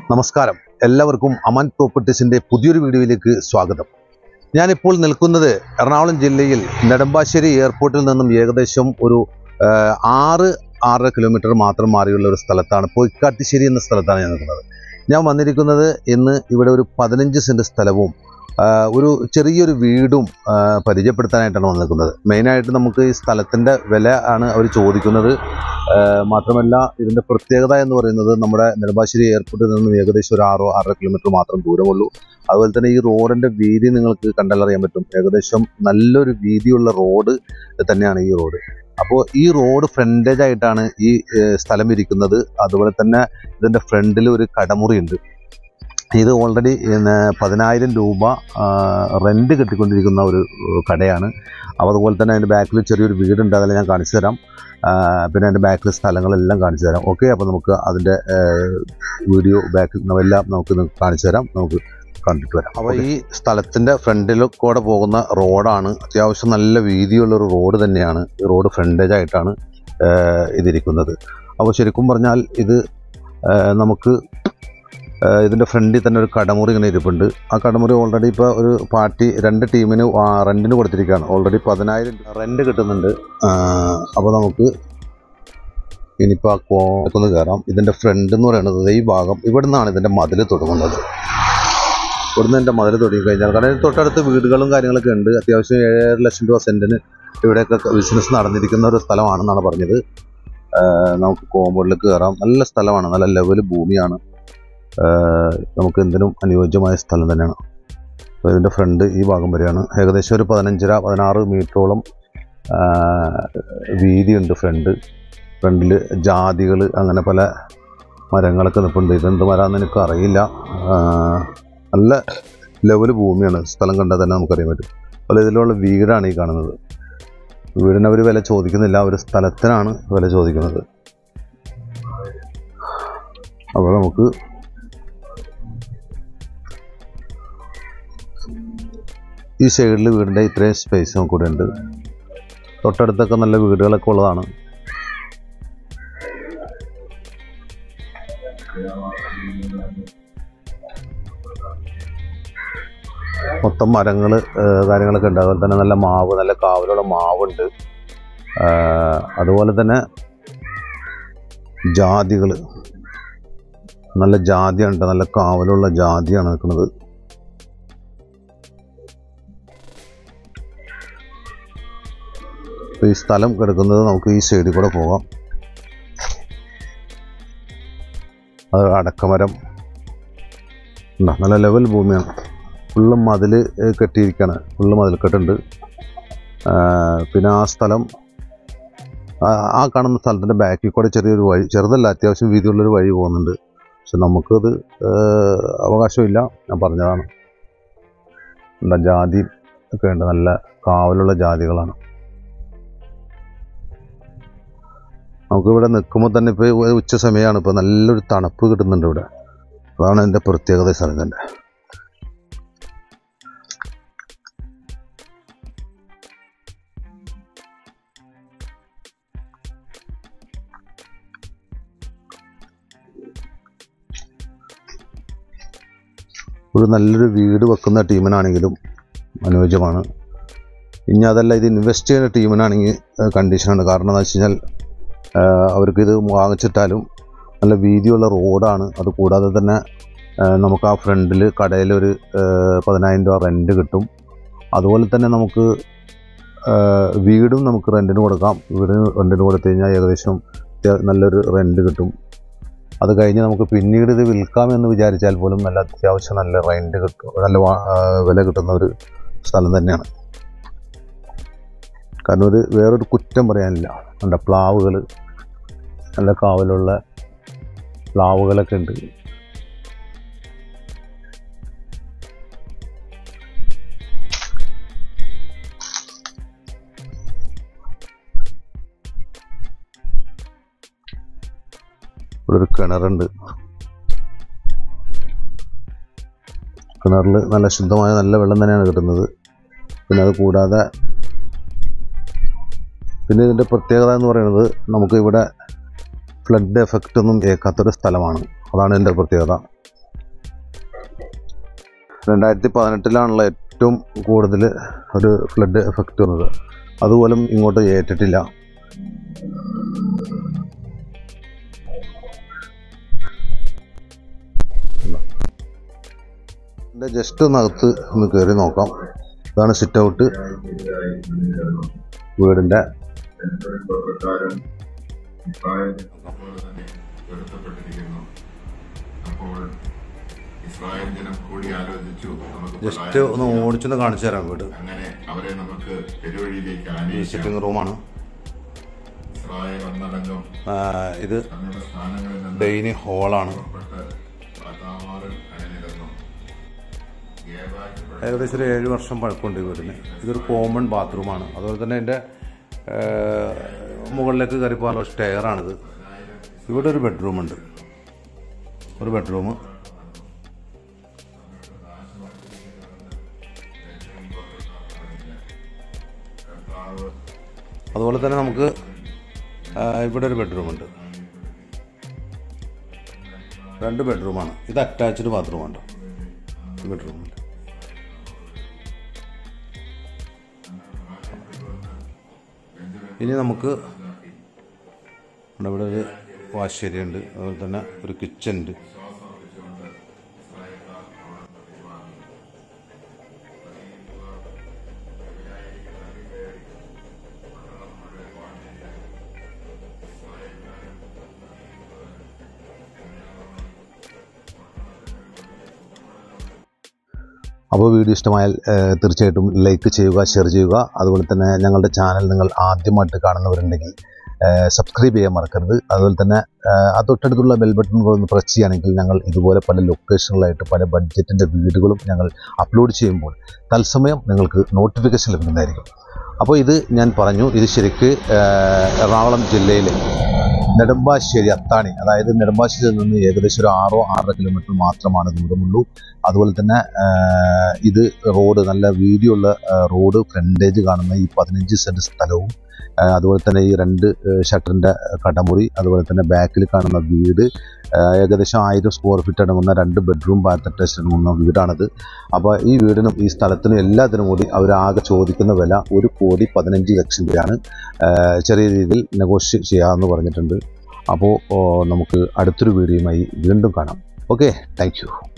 നമസ്കാരം എല്ലാവർക്കും അമൻ പ്രോപ്പർട്ടീസിൻ്റെ പുതിയൊരു വീഡിയോയിലേക്ക് സ്വാഗതം ഞാനിപ്പോൾ നിൽക്കുന്നത് എറണാകുളം ജില്ലയിൽ നെടുമ്പാശ്ശേരി എയർപോർട്ടിൽ നിന്നും ഏകദേശം ഒരു ആ, ആറ് ആറര കിലോമീറ്റർ മാത്രം മാറിയുള്ള ഒരു സ്ഥലത്താണ് പൊയ്ക്കാട്ടിശ്ശേരി എന്ന സ്ഥലത്താണ് ഞാൻ നിൽക്കുന്നത് ഞാൻ വന്നിരിക്കുന്നത് ഇന്ന് ഇവിടെ ഒരു പതിനഞ്ച് സെൻറ്റ് സ്ഥലവും ആ, ഒരു ചെറിയൊരു വീടും ആ, പരിചയപ്പെടുത്താനായിട്ടാണ് വന്നിരിക്കുന്നത് മെയിനായിട്ട് നമുക്ക് ഈ സ്ഥലത്തിൻ്റെ വില ആണ് അവർ ചോദിക്കുന്നത് ആ, മാത്രമല്ല ഇതിൻ്റെ പ്രത്യേകത എന്ന് പറയുന്നത് നമ്മുടെ നെടുമ്പാശ്ശേരി എയർപോർട്ടിൽ നിന്നും ഏകദേശം ഒരു ആറോ ആറര കിലോമീറ്റർ മാത്രം ദൂരമുള്ളൂ അതുപോലെ തന്നെ ഈ റോഡിൻ്റെ വീതി നിങ്ങൾക്ക് കണ്ടാലറിയാൻ പറ്റും ഏകദേശം നല്ലൊരു വീതിയുള്ള റോഡ് തന്നെയാണ് ഈ റോഡ് അപ്പോൾ ഈ റോഡ് ഫ്രണ്ടേജ് ആയിട്ടാണ് ഈ ഏഹ്, സ്ഥലം ഇരിക്കുന്നത് അതുപോലെ തന്നെ ഇതിൻ്റെ ഫ്രണ്ടിൽ ഒരു കടമുറി ഉണ്ട് ഇത് ഓൾറെഡി പതിനായിരം രൂപ റെൻറ്റ് കിട്ടിക്കൊണ്ടിരിക്കുന്ന ഒരു ഏഹ്, കടയാണ് അപ്പോൾ അതുപോലെ തന്നെ അതിൻ്റെ ബാക്കിൽ ചെറിയൊരു വീടുണ്ട് അതെല്ലാം ഞാൻ കാണിച്ചു തരാം ആ, പിന്നെ അതിൻ്റെ ബാക്കിൽ സ്ഥലങ്ങളെല്ലാം കാണിച്ചു തരാം ഓക്കെ അപ്പോൾ നമുക്ക് അതിൻ്റെ വീഡിയോ ബാക്കിൽ എല്ലാം നമുക്ക് നിങ്ങൾക്ക് കാണിച്ചു തരാം നമുക്ക് കണ്ടിട്ട് വരാം അപ്പോൾ ഈ സ്ഥലത്തിൻ്റെ ഫ്രണ്ടിൽ കൂടെ പോകുന്ന റോഡാണ് അത്യാവശ്യം നല്ല വീതിയുള്ള ഒരു റോഡ് തന്നെയാണ് ഈ റോഡ് ഫ്രണ്ടേജ് ആയിട്ടാണ് ആ, ഇതിരിക്കുന്നത് അപ്പോൾ ശരിക്കും പറഞ്ഞാൽ ഇത് ആ, നമുക്ക് ആ, ഇതിൻ്റെ ഫ്രണ്ടിൽ തന്നെ ഒരു കടമുറി ഇങ്ങനെ ഇരിപ്പുണ്ട് ആ കടമുറി ഓൾറെഡി ഇപ്പോൾ ഒരു പാർട്ടി രണ്ട് ടീമിന് റെൻറ്റിന് കൊടുത്തിരിക്കുകയാണ് ഓൾറെഡി പതിനായിരം റെൻറ്റ് കിട്ടുന്നുണ്ട് അപ്പോൾ നമുക്ക് ഇനിയിപ്പോൾ ആ കോക്കൊന്ന് കയറാം ഇതിൻ്റെ ഫ്രണ്ട് എന്ന് പറയുന്നത് ഈ ഭാഗം ഇവിടെ നിന്നാണ് ഇതിൻ്റെ മതിൽ തുടങ്ങുന്നത് ഇവിടുന്ന് എൻ്റെ മതിൽ തുടങ്ങി കഴിഞ്ഞാൽ കാരണം ഇതിന് തൊട്ടടുത്ത് വീടുകളും കാര്യങ്ങളൊക്കെ ഉണ്ട് അത്യാവശ്യം ഏഴര ലക്ഷം രൂപ സെൻറ്റിന് ഇവിടെയൊക്കെ ബിസിനസ് നടന്നിരിക്കുന്ന ഒരു സ്ഥലമാണെന്നാണ് പറഞ്ഞത് ആഹ് നമുക്ക് കോമ്പൗണ്ടിലേക്ക് കയറാം നല്ല സ്ഥലമാണ് നല്ല ലെവൽ ഭൂമിയാണ് ആഹ് നമുക്ക് എന്തിനും അനുയോജ്യമായ സ്ഥലം തന്നെയാണ് അപ്പോൾ ഇതിൻ്റെ ഫ്രണ്ട് ഈ ഭാഗം വരെയാണ് ഏകദേശം ഒരു പതിനഞ്ചര പതിനാറ് മീറ്ററോളം വീതിയുണ്ട് ഫ്രണ്ട് ഫ്രണ്ടിൽ ജാതികൾ അങ്ങനെ പല മരങ്ങളൊക്കെ നിൽപ്പുണ്ട് ഇതെന്ത് മരമാണെന്ന് എനിക്ക് അറിയില്ല ആഹ് നല്ല ലെവൽ ഭൂമിയാണ് സ്ഥലം കണ്ടാൽ തന്നെ നമുക്കറിയാൻ പറ്റും അതുപോലെ ഇതിലുള്ള വീടാണ് ഈ കാണുന്നത് വീടിന് അവർ വില ചോദിക്കുന്നില്ല അവർ സ്ഥലത്തിനാണ് വില ചോദിക്കുന്നത് അപ്പോൾ നമുക്ക് ഈ സൈഡിൽ വീടിൻ്റെ ഇത്രയും സ്പേസ് നമുക്കിവിടെ ഉണ്ട് തൊട്ടടുത്തൊക്കെ നല്ല വീടുകളൊക്കെ ഉള്ളതാണ് മൊത്തം മരങ്ങൾ കാര്യങ്ങളൊക്കെ ഉണ്ട് അതുപോലെ തന്നെ നല്ല മാവ് നല്ല കാവലുള്ള മാവുണ്ട് ആ, അതുപോലെ തന്നെ ജാതികൾ നല്ല ജാതിയുണ്ട് നല്ല കാവലുള്ള ജാതിയാണ് നിൽക്കുന്നത് അപ്പോൾ ഈ സ്ഥലം കിടക്കുന്നത് നമുക്ക് ഈ സൈഡിൽ കൂടെ പോകാം അത് അടക്കമരം ഉണ്ടോ നല്ല ലെവൽ ഭൂമിയാണ് ഫുള്ള് മതിൽ കെട്ടിയിരിക്കുകയാണ് ഫുള്ള് മതിൽക്കെട്ടുണ്ട് ആ, പിന്നെ ആ സ്ഥലം ആ ആ കാണുന്ന സ്ഥലത്തിൻ്റെ ബാക്കിൽ കൂടെ ചെറിയൊരു വഴി ചെറുതല്ല അത്യാവശ്യം വീതിയുള്ളൊരു വഴി പോകുന്നുണ്ട് പക്ഷെ നമുക്കത് ആ, അവകാശമില്ല ഞാൻ പറഞ്ഞതാണ് എന്താ ജാതി ഒക്കെ ഉണ്ട് നല്ല കാവലുള്ള ജാതികളാണ് നമുക്കിവിടെ നിൽക്കുമ്പോൾ തന്നെ ഇപ്പോൾ ഉച്ച സമയമാണ് ഇപ്പോൾ നല്ലൊരു തണുപ്പ് കിട്ടുന്നുണ്ട് ഇവിടെ അതാണ് എൻ്റെ പ്രത്യേകത ഈ സ്ഥലത്തിൻ്റെ ഒരു നല്ലൊരു വീട് വെക്കുന്ന ടീമിനാണെങ്കിലും അനുയോജ്യമാണ് ഇനി അതല്ല ഇത് ഇൻവെസ്റ്റ് ചെയ്യുന്ന ടീമിനാണെങ്കിൽ കണ്ടീഷനാണ് കാരണം എന്താ വെച്ച് കഴിഞ്ഞാൽ ആഹ് അവർക്ക് ഇത് വാങ്ങിച്ചിട്ടാലും നല്ല വീതിയുള്ള റോഡാണ് അത് കൂടാതെ തന്നെ ആഹ് നമുക്ക് ആ ഫ്രണ്ടിൽ കടയിലൊരു ആഹ് പതിനായിരം രൂപ റെൻറ്റ് കിട്ടും അതുപോലെ തന്നെ നമുക്ക് ആഹ് വീടും നമുക്ക് റെൻറ്റിന് കൊടുക്കാം വീടിന് റെൻറ്റിന് കൊടുത്തു കഴിഞ്ഞാൽ ഏകദേശം അത്യാ- നല്ലൊരു റെൻറ്റ് കിട്ടും അത് കഴിഞ്ഞ് നമുക്ക് പിന്നീട് ഇത് വിൽക്കാമെന്ന് വിചാരിച്ചാൽ പോലും നല്ല അത്യാവശ്യം നല്ല റെൻറ്റ് കിട്ടും നല്ല വാ- ആഹ് വില കിട്ടുന്ന ഒരു സ്ഥലം തന്നെയാണ് കാരണം ഒരു വേറൊരു കുറ്റം പറയാനില്ല നല്ല പ്ലാവുകൾ നല്ല കാവലുള്ള പ്ലാവുകളൊക്കെ ഉണ്ട് ഇവിടെ ഒരു കിണറുണ്ട് കിണറിൽ നല്ല ശുദ്ധമായ നല്ല വെള്ളം തന്നെയാണ് കിട്ടുന്നത് പിന്നെ അത് കൂടാതെ പിന്നെ ഇതിൻ്റെ പ്രത്യേകത എന്ന് പറയുന്നത് നമുക്ക് ഇവിടെ ഫ്ലഡ് എഫക്റ്റ് ഒന്നും ഏൽക്കാത്തൊരു സ്ഥലമാണ് അതാണ് ഇതിൻ്റെ പ്രത്യേകത രണ്ടായിരത്തി പതിനെട്ടിലാണല്ലോ ഏറ്റവും കൂടുതൽ ഒരു ഫ്ലഡ് എഫക്റ്റ് വന്നത് അതുപോലും ഇങ്ങോട്ട് ഏറ്റിട്ടില്ല ഇതിൻ്റെ ജസ്റ്റ് ഒന്ന് അകത്ത് ഒന്ന് കയറി നോക്കാം ഇതാണ് സിറ്റ് ഔട്ട് വീടിൻ്റെ പ്രകാരം ഇസ്രായേൽ അപ്പോൾ തന്നെ പൊരുത്തപ്പെട്ടിരിക്കുന്നു അപ്പോൾ ഇസ്രായേൽ ജനം കൂടി ആലോചിച്ചു നമുക്ക് ജസ്റ്റ് പലായനം ഒന്ന് ചെയ്യാം. ഓടിച്ചൊന്ന് കാണിച്ചു തരാം വീട് അങ്ങനെ അവരെ നമുക്ക് പെരുവഴിയിലേക്ക് ആനയിക്കാം വിസിറ്റിംഗ് റൂമാണ് ഇസ്രായേൽ ഒന്നടങ്കം ഇത് തങ്ങളുടെ സ്ഥാനങ്ങളിൽ നിന്ന് ഡൈനിങ് ഹാളാണ് പുറപ്പെട്ട് പത്താമാറും അണിനിരന്നു ഗേബായ്ക്ക് ഏകദേശം ഒരു ഏഴ് വർഷം പഴക്കമുണ്ട് ഈ വീടിന് ഇതൊരു കോമൺ ബാത്റൂമാണ് അതുപോലെ തന്നെ ഇതിൻ്റെ മുകളിലേക്ക് കയറി പോകാനുള്ള സ്റ്റെയറാണിത് ഇവിടെ ഒരു ബെഡ്റൂമുണ്ട് ഒരു ബെഡ്റൂം അതുപോലെ തന്നെ നമുക്ക് ആ, ഇവിടെ ഒരു ബെഡ്റൂമുണ്ട് രണ്ട് ബെഡ്റൂമാണ് ഇത് അറ്റാച്ച്ഡ് ബാത്റൂമാണ് ബെഡ്റൂമുണ്ട് ഇനി നമുക്ക് ഇവിടെ ഒരു വാഷ് ഏരിയ ഉണ്ട് അതുപോലെ തന്നെ ഒരു കിച്ചൺ ഉണ്ട് അപ്പോൾ വീഡിയോ ഇഷ്ടമായാൽ ഏഹ്, തീർച്ചയായിട്ടും ലൈക്ക് ചെയ്യുക ഷെയർ ചെയ്യുക അതുപോലെ തന്നെ ഞങ്ങളുടെ ചാനൽ നിങ്ങൾ ആദ്യമായിട്ട് കാണുന്നവരുണ്ടെങ്കിൽ ഏഹ്, സബ്സ്ക്രൈബ് ചെയ്യാൻ മറക്കരുത് അതുപോലെ തന്നെ ഏഹ്, ആ തൊട്ടടുത്തുള്ള ബെൽ ബട്ടൺ ഒന്ന് പ്രസ് ചെയ്യുകയാണെങ്കിൽ ഞങ്ങൾ ഇതുപോലെ പല ലൊക്കേഷനുകളായിട്ട് പല ബഡ്ജറ്റിൻ്റെ വീഡിയോകളും ഞങ്ങൾ അപ്ലോഡ് ചെയ്യുമ്പോൾ തത്സമയം നിങ്ങൾക്ക് നോട്ടിഫിക്കേഷൻ ലഭിക്കുന്നതായിരിക്കും അപ്പോൾ ഇത് ഞാൻ പറഞ്ഞു ഇത് ശരിക്ക് ഏഹ്, എറണാകുളം ജില്ലയിലെ നെടുമ്പാശ്ശേരി അത്താണി അതായത് നെടുമ്പാശ്ശേരിയിൽ നിന്ന് ഏകദേശം ഒരു ആറോ ആറര കിലോമീറ്റർ മാത്രമാണ് ദൂരമുള്ളൂ അതുപോലെ തന്നെ ആഹ്, ഇത് റോഡ് നല്ല വീതിയുള്ള ആഹ്, റോഡ് ഫ്രണ്ടേജ് കാണുന്ന ഈ പതിനഞ്ച് സെൻറ്റ് സ്ഥലവും ആഹ്, അതുപോലെ തന്നെ ഈ രണ്ട് ഷട്ടറിൻ്റെ കടമുറി അതുപോലെ തന്നെ ബാക്കിൽ കാണുന്ന വീട് ആഹ്, ഏകദേശം ആയിരം സ്ക്വയർ ഫീറ്റ് അടങ്ങുന്ന രണ്ട് ബെഡ്റൂം ബാത്ത് അറ്റാച്ച് അടങ്ങുന്ന വീടാണിത് അപ്പോൾ ഈ വീടിനും ഈ സ്ഥലത്തിനും എല്ലാത്തിനും കൂടി അവരാകെ ചോദിക്കുന്ന വില ഒരു കോടി പതിനഞ്ച് ലക്ഷം രൂപയാണ് ആഹ്, ചെറിയ രീതിയിൽ നെഗോഷിയേറ്റ് ചെയ്യാമെന്ന് പറഞ്ഞിട്ടുണ്ട് അപ്പോൾ ഓ, നമുക്ക് അടുത്തൊരു വീഡിയോയുമായി വീണ്ടും കാണാം ഓക്കെ താങ്ക് യു